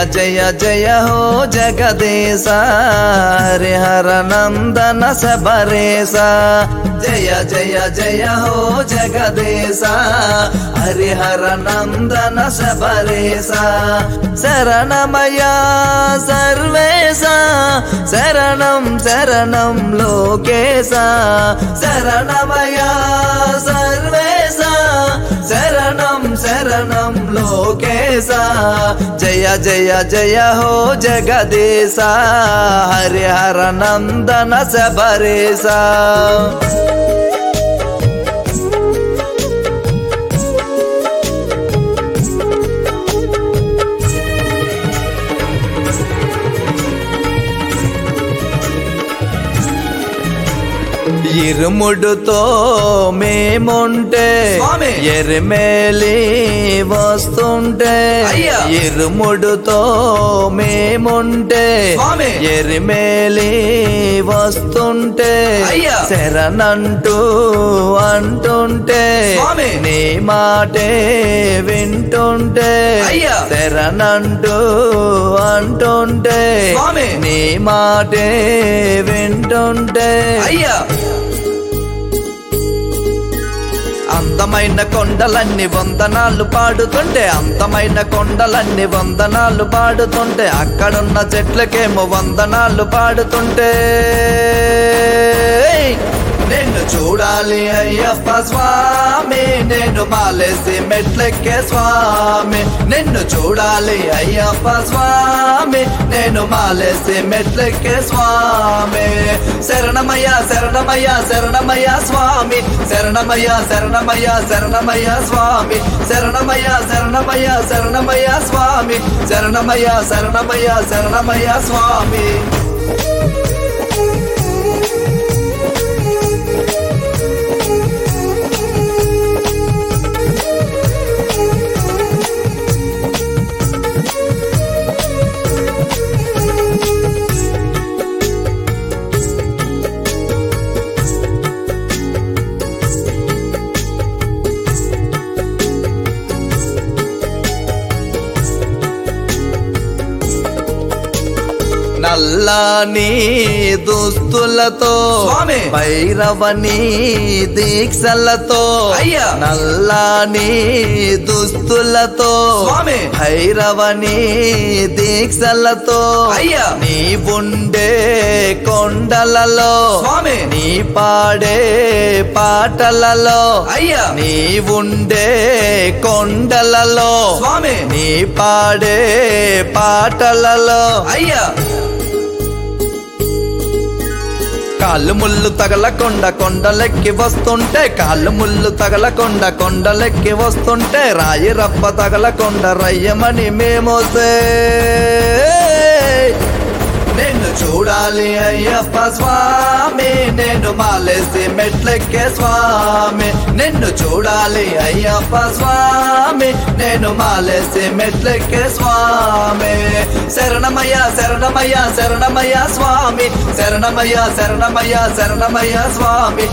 జయ జయ హో జగదీశ హరిహర నందన శబరేశ జయ జయ జయ హో జగదీశ హరిహర నందన శబరేశ శరణమయ సర్వేశ శరణం శరణం లోకేశ శరణమయ సర్వేశ శరణం శరణం లోకేశ జయ జయ జయ హో జగదీశ హరిహర నందన శబరేశ ఇరుముడుతో మేముంటే స్వామి. ఎరిమేలి వస్తుంటే అయ్యా. ఇరుముడుతో మేముంటే స్వామి. ఎరిమేలి వస్తుంటే అయ్యా. శరణంటూ అంటుంటే స్వామి. నీ మాటే వింటుంటే అయ్యా. శరణంటూ అంటుంటే స్వామి. నీ మాటే వింటుంటే అయ్యా అందమైన కొండలన్నీ వందనాలు పాడుతుంటే అందమైన కొండలన్నీ వందనాలు పాడుతుంటే అక్కడున్న చెట్లకేమో వందనాలు పాడుతుంటే నిన్ను చూడాలి అయ్యప్ప స్వామి నేను మాలేసి మెట్లెక్కే స్వామి నిన్ను చూడాలి అయ్యప్ప స్వామి నేను మాలేసి మెట్లెక్కే స్వామి శరణమయ్య శరణమయ్య శరణమయ్య స్వామి శరణమయ్య శరణమయ్య శరణమయ్య స్వామి శరణమయ్య శరణమయ్య శరణమయ్య స్వామి శరణమయ్య శరణమయ్య శరణమయ్య స్వామి నల్లని దుస్తులతో స్వామి. భైరవని దీక్షలతో అయ్యా. నల్లని దుస్తులతో స్వామి. భైరవని దీక్షలతో అయ్యా. నీ ఉండే కొండలలో స్వామి. నీ పాడే పాటలలో అయ్యా నీ ఉండే కొండలలో స్వామి నీ పాడే పాటలలో అయ్యా కాళ్ళు ముళ్ళు తగలకుండా కొండలెక్కి వస్తుంటే కాళ్ళు ముళ్ళు తగలకుండా కొండలెక్కి వస్తుంటే రాయి రప్ప తగలకుండా రయ్యమని మేమోసే నిన్ను చూడాలి అయ్యప్ప స్వామి నేను మాలేసి మెట్లెక్కే స్వామి నిన్ను చూడాలి అయ్యప్ప స్వామి నేను మాలేసి మెట్లెక్కే స్వామి శరణమయ్య శరణమయ్య శరణమయ్య స్వామి శరణమయ్య శరణమయ్య శరణమయ్య స్వామి